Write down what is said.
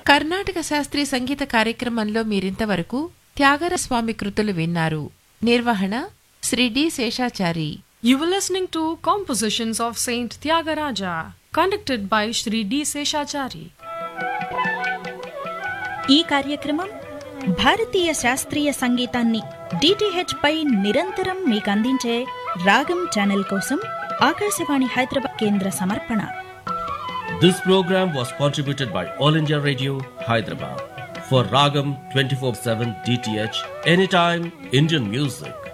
కర్ణాటక శాస్త్రీయ సంగీత కార్యక్రమంలో మీరింతవరకు త్యాగరస్వామి కృతులు విన్నారు నిర్వహణ Sri D Seshachari You were listening to compositions of Saint Tyagaraja, conducted by Sri D. Seshachari. ఈ కార్యక్రమం భారతీయ శాస్త్రీయ సంగీతాన్ని డిటిహెచ్ పై నిరంతరం మీకు అందించే రాగం ఛానల్ కోసం ఆకాశవాణి హైదరాబాద్ కేంద్ర సమర్పణ This program was contributed by All India Radio, Hyderabad. For Ragam 24 7 DTH, anytime Indian music.